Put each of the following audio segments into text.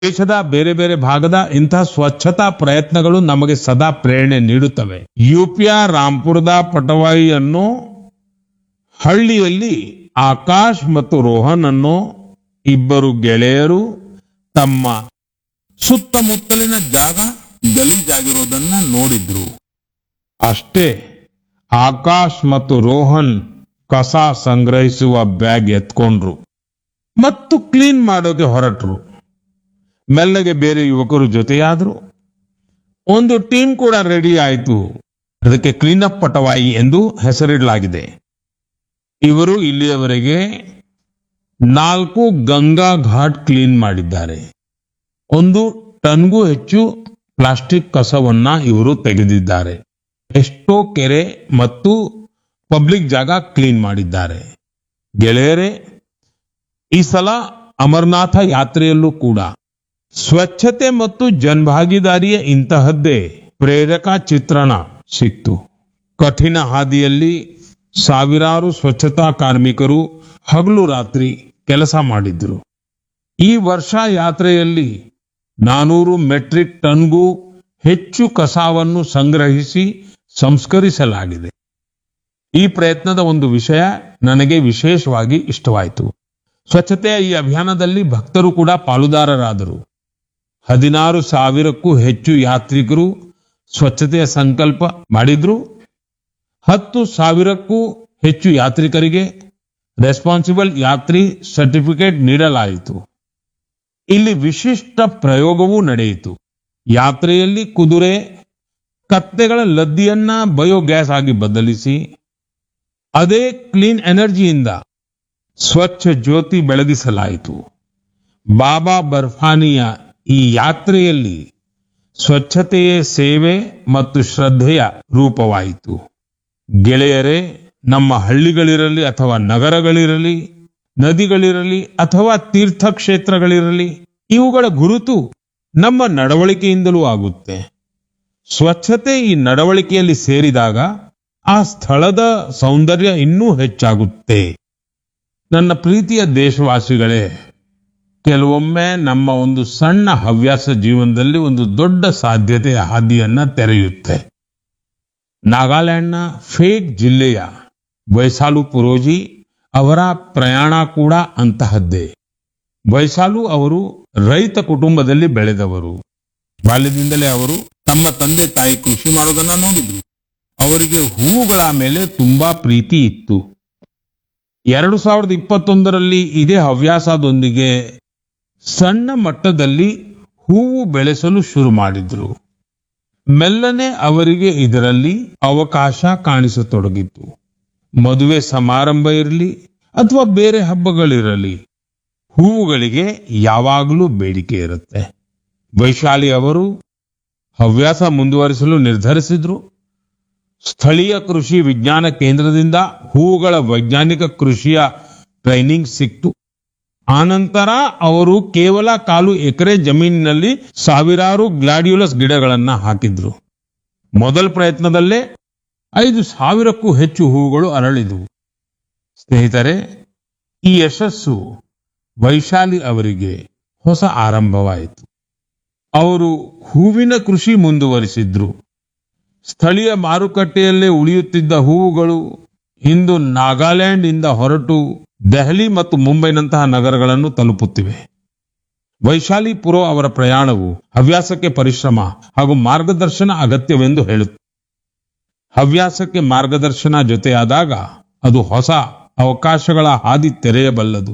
ದೇಶದ ಬೇರೆ ಬೇರೆ ಭಾಗದ ಇಂತಹ ಸ್ವಚ್ಛತಾ ಪ್ರಯತ್ನಗಳು ನಮಗೆ ಸದಾ ಪ್ರೇರಣೆ ನೀಡುತ್ತವೆ ಯುಪಿಯ ರಾಂಪುರದ ಪಟವಾಯಿ ಅನ್ನೋ ಹಳ್ಳಿಯಲ್ಲಿ ಆಕಾಶ್ ಮತ್ತು ರೋಹನ್ ಅನ್ನೋ ಇಬ್ಬರು ಗೆಳೆಯರು ತಮ್ಮ ಸುತ್ತಮುತ್ತಲಿನ ಜಾಗ ಗಲೀಜಾಗಿರೋದನ್ನ ನೋಡಿದ್ರು ಅಷ್ಟೇ ಆಕಾಶ್ ಮತ್ತು ರೋಹನ್ ಕಸ ಸಂಗ್ರಹಿಸುವ ಬ್ಯಾಗ್ ಎತ್ಕೊಂಡ್ರು ಮತ್ತು ಕ್ಲೀನ್ ಮಾಡೋಕೆ ಹೊರಟರು ಮೆಲ್ಲಗೆ ಬೇರೆ ಯುವಕರು ಜೊತೆಯಾದ್ರು ಒಂದು ಟೀಮ್ ಕೂಡ ರೆಡಿ ಆಯಿತು ಅದಕ್ಕೆ ಕ್ಲೀನಪ್ ಪಟವಾಯಿ ಎಂದು ಹೆಸರಿಡಲಾಗಿದೆ ಇವರು ಇಲ್ಲಿಯವರೆಗೆ ನಾಲ್ಕು ಗಂಗಾ ಘಾಟ್ ಕ್ಲೀನ್ ಮಾಡಿದ್ದಾರೆ ಒಂದು ಟನ್ಗೂ ಹೆಚ್ಚು ಪ್ಲಾಸ್ಟಿಕ್ ಕಸವನ್ನ ಇವರು ತೆಗೆದಿದ್ದಾರೆ ಎಷ್ಟೋ ಕೆರೆ ಮತ್ತು ಪಬ್ಲಿಕ್ ಜಾಗ ಕ್ಲೀನ್ ಮಾಡಿದ್ದಾರೆ ಗೆಳೆಯರೇ ಈ ಸಲ ಅಮರನಾಥ ಯಾತ್ರೆಯಲ್ಲೂ ಕೂಡ ಸ್ವಚ್ಛತೆ ಮತ್ತು ಜನಭಾಗಿದಾರಿಯ ಇಂತಹದ್ದೇ ಪ್ರೇರಕ ಚಿತ್ರಣ ಸಿಕ್ತು ಕಠಿಣ ಹಾದಿಯಲ್ಲಿ ಸಾವಿರಾರು ಸ್ವಚ್ಛತಾ ಕಾರ್ಮಿಕರು ಹಗಲು ರಾತ್ರಿ ಕೆಲಸ ಮಾಡಿದ್ರು ಈ ವರ್ಷ ಯಾತ್ರೆಯಲ್ಲಿ ನಾನೂರು ಮೆಟ್ರಿಕ್ ಟನ್ಗೂ ಹೆಚ್ಚು ಕಸವನ್ನು ಸಂಗ್ರಹಿಸಿ ಸಂಸ್ಕರಿಸಲಾಗಿದೆ ಈ ಪ್ರಯತ್ನದ ಒಂದು ವಿಷಯ ನನಗೆ ವಿಶೇಷವಾಗಿ ಇಷ್ಟವಾಯಿತು ಸ್ವಚ್ಛತೆಯ ಈ ಅಭಿಯಾನದಲ್ಲಿ ಭಕ್ತರು ಕೂಡ ಪಾಲುದಾರರಾದರು ಹದಿನಾರು ಸಾವಿರಕ್ಕೂ ಹೆಚ್ಚು ಯಾತ್ರಿಕರು ಸ್ವಚ್ಛತೆಯ ಸಂಕಲ್ಪ ಮಾಡಿದ್ರು ಹತ್ತು ಸಾವಿರಕ್ಕೂ ಹೆಚ್ಚು ಯಾತ್ರಿಕರಿಗೆ ರೆಸ್ಪಾನ್ಸಿಬಲ್ ಯಾತ್ರಿ ಸರ್ಟಿಫಿಕೇಟ್ ನೀಡಲಾಯಿತು ಇಲ್ಲಿ ವಿಶಿಷ್ಟ ಪ್ರಯೋಗವೂ ನಡೆಯಿತು ಯಾತ್ರೆಯಲ್ಲಿ ಕುದುರೆ ಕತ್ತೆಗಳ ಲದ್ದಿಯನ್ನ ಬಯೋಗ್ಯಾಸ್ ಆಗಿ ಬದಲಿಸಿ ಅದೇ ಕ್ಲೀನ್ ಎನರ್ಜಿಯಿಂದ ಸ್ವಚ್ಛ ಜ್ಯೋತಿ ಬೆಳಗಿಸಲಾಯಿತು ಬಾಬಾ ಬರ್ಫಾನಿಯ ಈ ಯಾತ್ರೆಯಲ್ಲಿ ಸ್ವಚ್ಛತೆಯೇ ಸೇವೆ ಮತ್ತು ಶ್ರದ್ಧೆಯ ರೂಪವಾಯಿತು ಗೆಳೆಯರೇ ನಮ್ಮ ಹಳ್ಳಿಗಳಿರಲಿ ಅಥವಾ ನಗರಗಳಿರಲಿ ನದಿಗಳಿರಲಿ ಅಥವಾ ತೀರ್ಥಕ್ಷೇತ್ರಗಳಿರಲಿ ಇವುಗಳ ಗುರುತು ನಮ್ಮ ನಡವಳಿಕೆಯಿಂದಲೂ ಆಗುತ್ತೆ ಸ್ವಚ್ಛತೆ ಈ ನಡವಳಿಕೆಯಲ್ಲಿ ಸೇರಿದಾಗ ಆ ಸ್ಥಳದ ಸೌಂದರ್ಯ ಇನ್ನೂ ಹೆಚ್ಚಾಗುತ್ತೆ ನನ್ನ ಪ್ರೀತಿಯ ದೇಶವಾಸಿಗಳೇ ಕೆಲವೊಮ್ಮೆ ನಮ್ಮ ಒಂದು ಸಣ್ಣ ಹವ್ಯಾಸ ಜೀವನದಲ್ಲಿ ಒಂದು ದೊಡ್ಡ ಸಾಧ್ಯತೆಯ ಹಾದಿಯನ್ನ ತೆರೆಯುತ್ತೆ ನಾಗಾಲ್ಯಾಂಡ್ನ ಫೇಕ್ ಜಿಲ್ಲೆಯ ವೈಸಾಲು ಪುರೋಜಿ ಅವರ ಪ್ರಯಾಣ ಕೂಡ ಅಂತಹದ್ದೇ ವೈಸಾಲು ಅವರು ರೈತ ಕುಟುಂಬದಲ್ಲಿ ಬೆಳೆದವರು ಬಾಲ್ಯದಿಂದಲೇ ಅವರು ತಮ್ಮ ತಂದೆ ತಾಯಿ ಕೃಷಿ ಮಾಡೋದನ್ನ ನೋಡಿದ್ರು ಅವರಿಗೆ ಹೂವುಗಳ ಮೇಲೆ ತುಂಬಾ ಪ್ರೀತಿ ಇತ್ತು ಎರಡು ಸಾವಿರದ ಇಪ್ಪತ್ತೊಂದರಲ್ಲಿ ಇದೇ ಹವ್ಯಾಸದೊಂದಿಗೆ ಸಣ್ಣ ಮಟ್ಟದಲ್ಲಿ ಹೂವು ಬೆಳೆಸಲು ಶುರು ಮಾಡಿದ್ರು ಮೆಲ್ಲನೆ ಅವರಿಗೆ ಇದರಲ್ಲಿ ಅವಕಾಶ ಕಾಣಿಸತೊಡಗಿತು ಮದುವೆ ಸಮಾರಂಭ ಇರಲಿ ಅಥವಾ ಬೇರೆ ಹಬ್ಬಗಳಿರಲಿ ಹೂವುಗಳಿಗೆ ಯಾವಾಗಲೂ ಬೇಡಿಕೆ ಇರುತ್ತೆ ವೈಶಾಲಿ ಅವರು ಹವ್ಯಾಸ ಮುಂದುವರಿಸಲು ನಿರ್ಧರಿಸಿದ್ರು ಸ್ಥಳೀಯ ಕೃಷಿ ವಿಜ್ಞಾನ ಕೇಂದ್ರದಿಂದ ಹೂವುಗಳ ವೈಜ್ಞಾನಿಕ ಕೃಷಿಯ ಟ್ರೈನಿಂಗ್ ಸಿಕ್ತು ಆನಂತರ ಅವರು ಕೇವಲ ಕಾಲು ಎಕರೆ ಜಮೀನಿನಲ್ಲಿ ಸಾವಿರಾರು ಗ್ಲಾಡಿಯುಲಸ್ ಗಿಡಗಳನ್ನ ಹಾಕಿದ್ರು ಮೊದಲ ಪ್ರಯತ್ನದಲ್ಲೇ ಐದು ಸಾವಿರಕ್ಕೂ ಹೆಚ್ಚು ಹೂವುಗಳು ಅರಳಿದವು ಸ್ನೇಹಿತರೆ ಈ ಯಶಸ್ಸು ವೈಶಾಲಿ ಅವರಿಗೆ ಹೊಸ ಆರಂಭವಾಯಿತು ಅವರು ಹೂವಿನ ಕೃಷಿ ಮುಂದುವರಿಸಿದ್ರು ಸ್ಥಳೀಯ ಮಾರುಕಟ್ಟೆಯಲ್ಲೇ ಉಳಿಯುತ್ತಿದ್ದ ಹೂವುಗಳು ಇಂದು ನಾಗಾಲ್ಯಾಂಡ್ ಇಂದ ಹೊರಟು ದೆಹಲಿ ಮತ್ತು ಮುಂಬೈನಂತಹ ನಗರಗಳನ್ನು ತಲುಪುತ್ತಿವೆ ವೈಶಾಲಿ ಪುರೋ ಅವರ ಪ್ರಯಾಣವು ಹವ್ಯಾಸಕ್ಕೆ ಪರಿಶ್ರಮ ಹಾಗೂ ಮಾರ್ಗದರ್ಶನ ಅಗತ್ಯವೆಂದು ಹೇಳುತ್ತೆ ಹವ್ಯಾಸಕ್ಕೆ ಮಾರ್ಗದರ್ಶನ ಜೊತೆಯಾದಾಗ ಅದು ಹೊಸ ಅವಕಾಶಗಳ ಹಾದಿ ತೆರೆಯಬಲ್ಲದು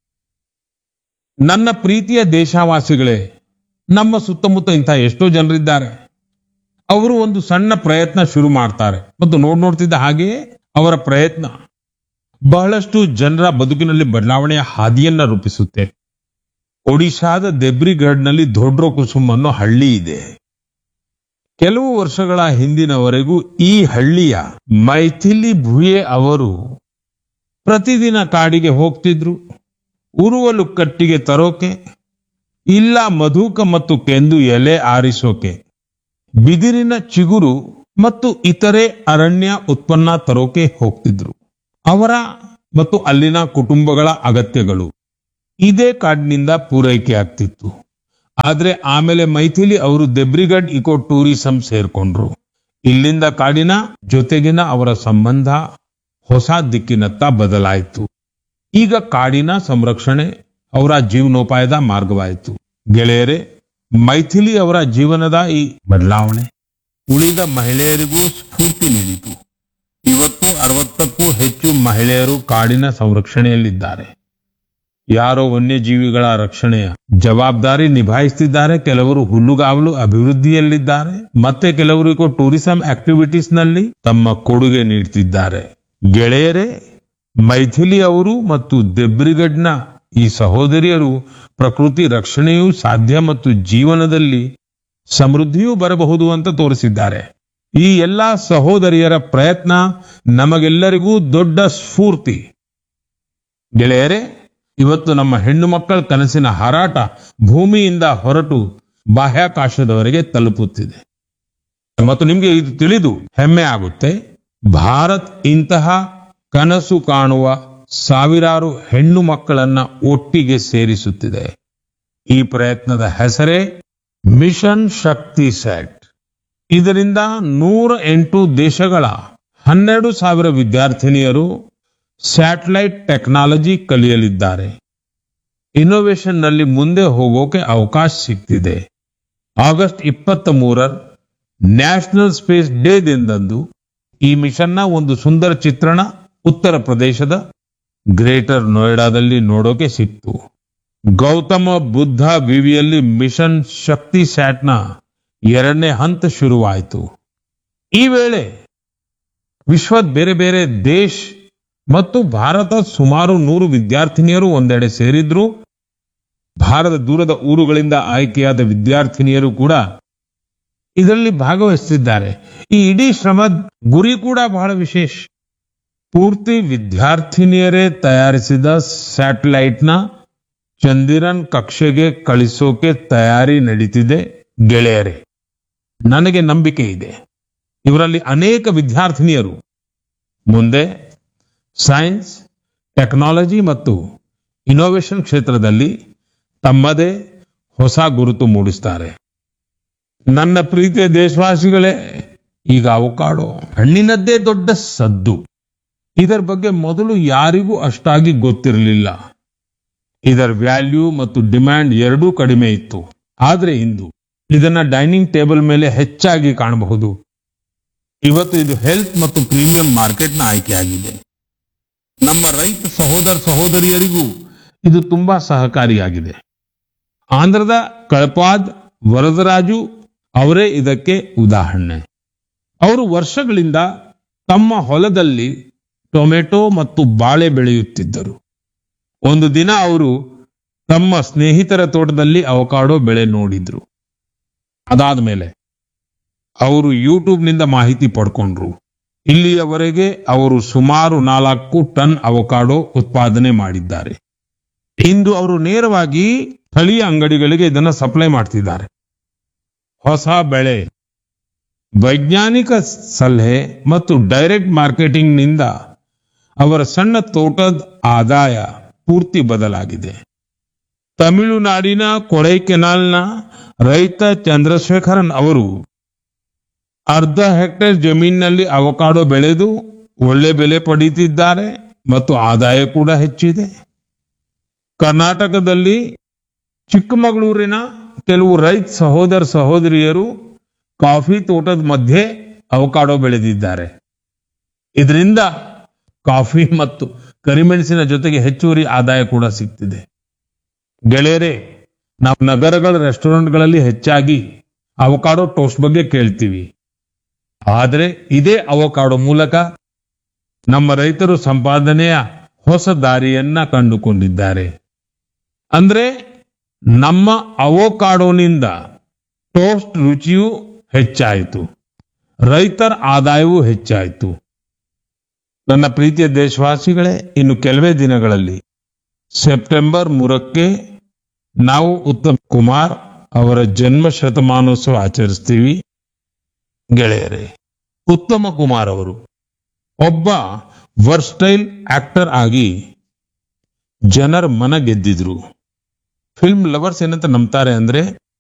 ನನ್ನ ಪ್ರೀತಿಯ ದೇಶವಾಸಿಗಳೇ ನಮ್ಮ ಸುತ್ತಮುತ್ತ ಇಂತಹ ಎಷ್ಟೋ ಜನರಿದ್ದಾರೆ ಅವರು ಒಂದು ಸಣ್ಣ ಪ್ರಯತ್ನ ಶುರು ಮಾಡ್ತಾರೆ ಮತ್ತು ನೋಡ್ ನೋಡ್ತಿದ್ದ ಹಾಗೆಯೇ ಅವರ ಪ್ರಯತ್ನ ಬಹಳಷ್ಟು ಜನರ ಬದುಕಿನಲ್ಲಿ ಬದಲಾವಣೆಯ ಹಾದಿಯನ್ನ ರೂಪಿಸುತ್ತೆ ಒಡಿಶಾದ ದೆಬ್ರಿಗಢ್ನಲ್ಲಿ ದೊಡ್ರೋ ಕುಸುಮ್ ಅನ್ನೋ ಹಳ್ಳಿ ಇದೆ ಕೆಲವು ವರ್ಷಗಳ ಹಿಂದಿನವರೆಗೂ ಈ ಹಳ್ಳಿಯ ಮೈಥಿಲಿ ಭುಯೆ ಅವರು ಪ್ರತಿದಿನ ಕಾಡಿಗೆ ಹೋಗ್ತಿದ್ರು ಉರುವಲು ಕಟ್ಟಿಗೆ ತರೋಕೆ ಇಲ್ಲ ಮಧುಕ ಮತ್ತು ಕೆಂದು ಎಲೆ ಆರಿಸೋಕೆ ಬಿದಿರಿನ ಚಿಗುರು ಮತ್ತು ಇತರೆ ಅರಣ್ಯ ಉತ್ಪನ್ನ ತರೋಕೆ ಹೋಗ್ತಿದ್ರು ಅವರ ಮತ್ತು ಅಲ್ಲಿನ ಕುಟುಂಬಗಳ ಅಗತ್ಯಗಳು ಇದೇ ಕಾಡಿನಿಂದ ಪೂರೈಕೆ ಆಗ್ತಿತ್ತು ಆದ್ರೆ ಆಮೇಲೆ ಮೈಥಿಲಿ ಅವರು ದೆಬ್ರಿಗಡ್ ಇಕೋ ಟೂರಿಸಂ ಸೇರ್ಕೊಂಡ್ರು ಇಲ್ಲಿಂದ ಕಾಡಿನ ಜೊತೆಗಿನ ಅವರ ಸಂಬಂಧ ಹೊಸ ದಿಕ್ಕಿನತ್ತ ಬದಲಾಯಿತು ಈಗ ಕಾಡಿನ ಸಂರಕ್ಷಣೆ ಅವರ ಜೀವನೋಪಾಯದ ಮಾರ್ಗವಾಯಿತು ಗೆಳೆಯರೇ ಮೈಥಿಲಿ ಅವರ ಜೀವನದ ಈ ಬದಲಾವಣೆ ಉಳಿದ ಮಹಿಳೆಯರಿಗೂ ಸ್ಫೂರ್ತಿ ನೀಡಿತು ಇವತ್ತು ಅರವತ್ತಕ್ಕೂ ಹೆಚ್ಚು ಮಹಿಳೆಯರು ಕಾಡಿನ ಸಂರಕ್ಷಣೆಯಲ್ಲಿದ್ದಾರೆ ಯಾರೋ ವನ್ಯಜೀವಿಗಳ ರಕ್ಷಣೆಯ ಜವಾಬ್ದಾರಿ ನಿಭಾಯಿಸುತ್ತಿದ್ದಾರೆ ಕೆಲವರು ಹುಲ್ಲುಗಾವಲು ಅಭಿವೃದ್ಧಿಯಲ್ಲಿದ್ದಾರೆ ಮತ್ತೆ ಕೆಲವರು ಟೂರಿಸಂ ಆಕ್ಟಿವಿಟೀಸ್ ನಲ್ಲಿ ತಮ್ಮ ಕೊಡುಗೆ ನೀಡುತ್ತಿದ್ದಾರೆ ಗೆಳೆಯರೇ ಮೈಥಿಲಿ ಅವರು ಮತ್ತು ದೆಬ್ರಿಗಡ್ನ ಈ ಸಹೋದರಿಯರು ಪ್ರಕೃತಿ ರಕ್ಷಣೆಯೂ ಸಾಧ್ಯ ಮತ್ತು ಜೀವನದಲ್ಲಿ ಸಮೃದ್ಧಿಯೂ ಬರಬಹುದು ಅಂತ ತೋರಿಸಿದ್ದಾರೆ ಈ ಎಲ್ಲಾ ಸಹೋದರಿಯರ ಪ್ರಯತ್ನ ನಮಗೆಲ್ಲರಿಗೂ ದೊಡ್ಡ ಸ್ಫೂರ್ತಿ ಗೆಳೆಯರೇ ಇವತ್ತು ನಮ್ಮ ಹೆಣ್ಣು ಮಕ್ಕಳ ಕನಸಿನ ಹಾರಾಟ ಭೂಮಿಯಿಂದ ಹೊರಟು ಬಾಹ್ಯಾಕಾಶದವರೆಗೆ ತಲುಪುತ್ತಿದೆ ಮತ್ತು ನಿಮಗೆ ಇದು ತಿಳಿದು ಹೆಮ್ಮೆ ಆಗುತ್ತೆ ಭಾರತ್ ಇಂತಹ ಕನಸು ಕಾಣುವ ಸಾವಿರಾರು ಹೆಣ್ಣು ಮಕ್ಕಳನ್ನ ಒಟ್ಟಿಗೆ ಸೇರಿಸುತ್ತಿದೆ ಈ ಪ್ರಯತ್ನದ ಹೆಸರೇ ಮಿಷನ್ ಶಕ್ತಿ ಸೆಟ್ ಇದರಿಂದ ನೂರ ಎಂಟು ದೇಶಗಳ ಹನ್ನೆರಡು ಸಾವಿರ ವಿದ್ಯಾರ್ಥಿನಿಯರು ಸ್ಯಾಟಲೈಟ್ ಟೆಕ್ನಾಲಜಿ ಕಲಿಯಲಿದ್ದಾರೆ ಇನ್ನೋವೇಷನ್ ನಲ್ಲಿ ಮುಂದೆ ಹೋಗೋಕೆ ಅವಕಾಶ ಸಿಗ್ತಿದೆ ಆಗಸ್ಟ್ ಇಪ್ಪತ್ತ ಮೂರರ ನ್ಯಾಷನಲ್ ಸ್ಪೇಸ್ ಡೇ ದಿನದಂದು ಈ ಮಿಷನ್ನ ಒಂದು ಸುಂದರ ಚಿತ್ರಣ ಉತ್ತರ ಪ್ರದೇಶದ ಗ್ರೇಟರ್ ನೋಯ್ಡಾದಲ್ಲಿ ನೋಡೋಕೆ ಸಿಕ್ತು ಗೌತಮ ಬುದ್ಧ ವಿವಿಯಲ್ಲಿ ಮಿಷನ್ ಶಕ್ತಿ ಸ್ಯಾಟ್ನ ಎರಡನೇ ಹಂತ ಶುರುವಾಯಿತು ಈ ವೇಳೆ ವಿಶ್ವದ ಬೇರೆ ಬೇರೆ ದೇಶ ಮತ್ತು ಭಾರತ ಸುಮಾರು ನೂರು ವಿದ್ಯಾರ್ಥಿನಿಯರು ಒಂದೆಡೆ ಸೇರಿದ್ರು ಭಾರತ ದೂರದ ಊರುಗಳಿಂದ ಆಯ್ಕೆಯಾದ ವಿದ್ಯಾರ್ಥಿನಿಯರು ಕೂಡ ಇದರಲ್ಲಿ ಭಾಗವಹಿಸುತ್ತಿದ್ದಾರೆ ಈ ಇಡೀ ಶ್ರಮದ ಗುರಿ ಕೂಡ ಬಹಳ ವಿಶೇಷ ಪೂರ್ತಿ ವಿದ್ಯಾರ್ಥಿನಿಯರೇ ತಯಾರಿಸಿದ ಸ್ಯಾಟಲೈಟ್ನ ಚಂದಿರನ್ ಕಕ್ಷೆಗೆ ಕಳಿಸೋಕೆ ತಯಾರಿ ನಡೀತಿದೆ ಗೆಳೆಯರೇ ನನಗೆ ನಂಬಿಕೆ ಇದೆ ಇವರಲ್ಲಿ ಅನೇಕ ವಿದ್ಯಾರ್ಥಿನಿಯರು ಮುಂದೆ ಸೈನ್ಸ್ ಟೆಕ್ನಾಲಜಿ ಮತ್ತು ಇನೋವೇಷನ್ ಕ್ಷೇತ್ರದಲ್ಲಿ ತಮ್ಮದೇ ಹೊಸ ಗುರುತು ಮೂಡಿಸ್ತಾರೆ ನನ್ನ ಪ್ರೀತಿಯ ದೇಶವಾಸಿಗಳೇ ಈಗ ಅವಕಾಡೋ ಹಣ್ಣಿನದ್ದೇ ದೊಡ್ಡ ಸದ್ದು ಇದರ ಬಗ್ಗೆ ಮೊದಲು ಯಾರಿಗೂ ಅಷ್ಟಾಗಿ ಗೊತ್ತಿರಲಿಲ್ಲ ಇದರ ವ್ಯಾಲ್ಯೂ ಮತ್ತು ಡಿಮ್ಯಾಂಡ್ ಎರಡೂ ಕಡಿಮೆ ಇತ್ತು ಆದ್ರೆ ಇಂದು ಇದನ್ನ ಡೈನಿಂಗ್ ಟೇಬಲ್ ಮೇಲೆ ಹೆಚ್ಚಾಗಿ ಕಾಣಬಹುದು ಇವತ್ತು ಇದು ಹೆಲ್ತ್ ಮತ್ತು ಪ್ರೀಮಿಯಂ ಮಾರ್ಕೆಟ್ನ ಆಯ್ಕೆಯಾಗಿದೆ ನಮ್ಮ ರೈತ ಸಹೋದರ ಸಹೋದರಿಯರಿಗೂ ಇದು ತುಂಬಾ ಸಹಕಾರಿಯಾಗಿದೆ ಆಂಧ್ರದ ಕಳಪಾದ್ ವರದರಾಜು ಅವರೇ ಇದಕ್ಕೆ ಉದಾಹರಣೆ ಅವರು ವರ್ಷಗಳಿಂದ ತಮ್ಮ ಹೊಲದಲ್ಲಿ ಟೊಮೆಟೊ ಮತ್ತು ಬಾಳೆ ಬೆಳೆಯುತ್ತಿದ್ದರು ಒಂದು ದಿನ ಅವರು ತಮ್ಮ ಸ್ನೇಹಿತರ ತೋಟದಲ್ಲಿ ಅವಕಾಡೋ ಬೆಳೆ ನೋಡಿದ್ರು ಅದಾದ ಮೇಲೆ ಅವರು ಯೂಟ್ಯೂಬ್ನಿಂದ ಮಾಹಿತಿ ಪಡ್ಕೊಂಡ್ರು ಇಲ್ಲಿಯವರೆಗೆ ಅವರು ಸುಮಾರು ನಾಲ್ಕು ಟನ್ ಅವಕಾಡೋ ಉತ್ಪಾದನೆ ಮಾಡಿದ್ದಾರೆ ಇಂದು ಅವರು ನೇರವಾಗಿ ಸ್ಥಳೀಯ ಅಂಗಡಿಗಳಿಗೆ ಇದನ್ನ ಸಪ್ಲೈ ಮಾಡ್ತಿದ್ದಾರೆ ಹೊಸ ಬೆಳೆ ವೈಜ್ಞಾನಿಕ ಸಲಹೆ ಮತ್ತು ಡೈರೆಕ್ಟ್ ಮಾರ್ಕೆಟಿಂಗ್ ನಿಂದ ಅವರ ಸಣ್ಣ ತೋಟದ ಆದಾಯ ಪೂರ್ತಿ ಬದಲಾಗಿದೆ ತಮಿಳುನಾಡಿನ ಕೊಡೈಕೆನಾಲ್ನ ರೈತ ಚಂದ್ರಶೇಖರನ್ ಅವರು ಅರ್ಧ ಹೆಕ್ಟೇರ್ ಜಮೀನಿನಲ್ಲಿ ಅವಕಾಡೋ ಬೆಳೆದು ಒಳ್ಳೆ ಬೆಲೆ ಪಡೀತಿದ್ದಾರೆ ಮತ್ತು ಆದಾಯ ಕೂಡ ಹೆಚ್ಚಿದೆ ಕರ್ನಾಟಕದಲ್ಲಿ ಚಿಕ್ಕಮಗಳೂರಿನ ಕೆಲವು ರೈತ ಸಹೋದರ ಸಹೋದರಿಯರು ಕಾಫಿ ತೋಟದ ಮಧ್ಯೆ ಅವಕಾಡೋ ಬೆಳೆದಿದ್ದಾರೆ ಇದರಿಂದ ಕಾಫಿ ಮತ್ತು ಕರಿಮೆಣಸಿನ ಜೊತೆಗೆ ಹೆಚ್ಚುವರಿ ಆದಾಯ ಕೂಡ ಸಿಗ್ತಿದೆ ಗೆಳೆಯರೇ ನಾವು ನಗರಗಳ ರೆಸ್ಟೋರೆಂಟ್ಗಳಲ್ಲಿ ಹೆಚ್ಚಾಗಿ ಅವಕಾಡೋ ಟೋಸ್ಟ್ ಬಗ್ಗೆ ಕೇಳ್ತೀವಿ ಆದರೆ ಇದೇ ಅವಕಾಡೋ ಮೂಲಕ ನಮ್ಮ ರೈತರು ಸಂಪಾದನೆಯ ಹೊಸ ದಾರಿಯನ್ನ ಕಂಡುಕೊಂಡಿದ್ದಾರೆ ಅಂದ್ರೆ ನಮ್ಮ ಅವೋಕಾಡೋನಿಂದ ಟೋಸ್ಟ್ ರುಚಿಯೂ ಹೆಚ್ಚಾಯಿತು ರೈತರ ಆದಾಯವೂ ಹೆಚ್ಚಾಯಿತು ನನ್ನ ಪ್ರೀತಿಯ ದೇಶವಾಸಿಗಳೇ ಇನ್ನು ಕೆಲವೇ ದಿನಗಳಲ್ಲಿ ಸೆಪ್ಟೆಂಬರ್ ಮೂರಕ್ಕೆ ನಾವು ಉತ್ತಮ್ ಕುಮಾರ್ ಅವರ ಜನ್ಮ ಶತಮಾನೋತ್ಸವ ಆಚರಿಸ್ತೀವಿ ಗೆಳೆಯರೇ ಉತ್ತಮ ಕುಮಾರ್ ಅವರು ಒಬ್ಬ ವರ್ಸ್ಟೈಲ್ ಆಕ್ಟರ್ ಆಗಿ ಜನರ ಮನ ಗೆದ್ದಿದ್ರು ಫಿಲ್ಮ್ ಲವರ್ಸ್ ಏನಂತ ನಂಬ್ತಾರೆ ಅಂದ್ರೆ